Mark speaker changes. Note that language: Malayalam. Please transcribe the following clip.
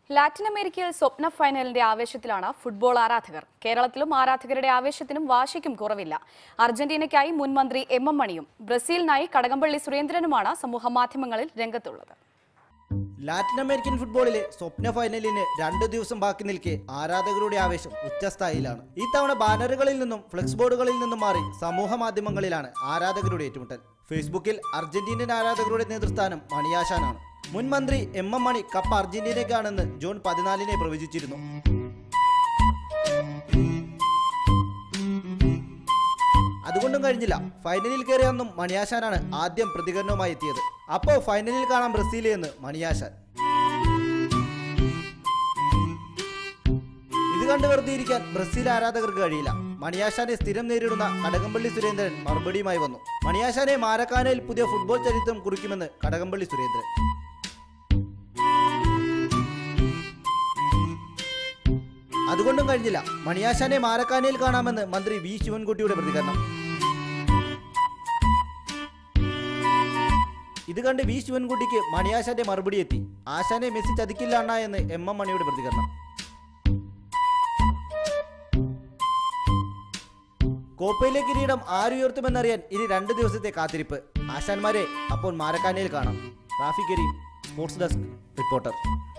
Speaker 1: ലാറ്റിൻ അമേരിക്കയിൽ സ്വപ്ന ഫൈനലിന്റെ ആവേശത്തിലാണ് ഫുട്ബോൾ ആരാധകർ കേരളത്തിലും ആരാധകരുടെ ആവേശത്തിനും വാശിക്കും കുറവില്ല അർജന്റീനയ്ക്കായി മുൻ മന്ത്രി എം എം മണിയും ബ്രസീലിനായി കടകംപള്ളി സുരേന്ദ്രനുമാണ് സമൂഹ മാധ്യമങ്ങളിൽ രംഗത്തുള്ളത്
Speaker 2: ലാറ്റിൻ അമേരിക്കൻ ഫുട്ബോളിലെ സ്വപ്ന ഫൈനലിന് രണ്ടു ദിവസം ബാക്കി നിൽക്കെ ആരാധകരുടെ ആവേശം ഉച്ചസ്ഥായിലാണ് ഈ തവണ ബാനറുകളിൽ നിന്നും ഫ്ലെക്സ് ബോർഡുകളിൽ നിന്നും മാറി സമൂഹ മാധ്യമങ്ങളിലാണ് ആരാധകരുടെ ഏറ്റുമുട്ടൽ ഫേസ്ബുക്കിൽ അർജന്റീനൻ ആരാധകരുടെ നേതൃസ്ഥാനം മണിയാശാനാണ് മുൻ മന്ത്രി എം എം മണി കപ്പ് അർജന്റീനയ്ക്കാണെന്ന് ജൂൺ പതിനാലിനെ പ്രവചിച്ചിരുന്നു അതുകൊണ്ടും കഴിഞ്ഞില്ല ഫൈനലിൽ കയറിയ അന്നും മണിയാശാനാണ് ആദ്യം പ്രതികരണവുമായി എത്തിയത് അപ്പോ ഫൈനലിൽ കാണാം ബ്രസീൽ എന്ന് മണിയാശാൻ ഇത് കണ്ട് വെറുതെ ഇരിക്കാൻ ബ്രസീൽ ആരാധകർക്ക് കഴിയില്ല മണിയാശാനെ സ്ഥിരം നേരിടുന്ന കടകംപള്ളി സുരേന്ദ്രൻ മറുപടിയുമായി വന്നു മണിയാശാനെ മാരക്കാനയിൽ പുതിയ ഫുട്ബോൾ ചരിത്രം കുറിക്കുമെന്ന് കടകംപള്ളി സുരേന്ദ്രൻ അതുകൊണ്ടും കഴിഞ്ഞില്ല മണിയാശാനെ മാരക്കാനയിൽ കാണാമെന്ന് മന്ത്രി വി ശിവൻകുട്ടിയുടെ പ്രതികരണം ഇത് കണ്ട് വി ശിവൻകുട്ടിക്ക് മണിയാശാന്റെ മറുപടി എത്തി ആശാനെ മെസ്സി ചതിക്കില്ല അണ്ണ എന്ന് എം എം മണിയുടെ പ്രതികരണം കോപ്പയിലെ കിരീടം ആരുയർത്തുമെന്നറിയാൻ ഇനി രണ്ട് ദിവസത്തെ കാത്തിരിപ്പ് ആശാന്മാരെ അപ്പോൾ മാരക്കാനയിൽ കാണാം Rafi Kareem sports desk reporter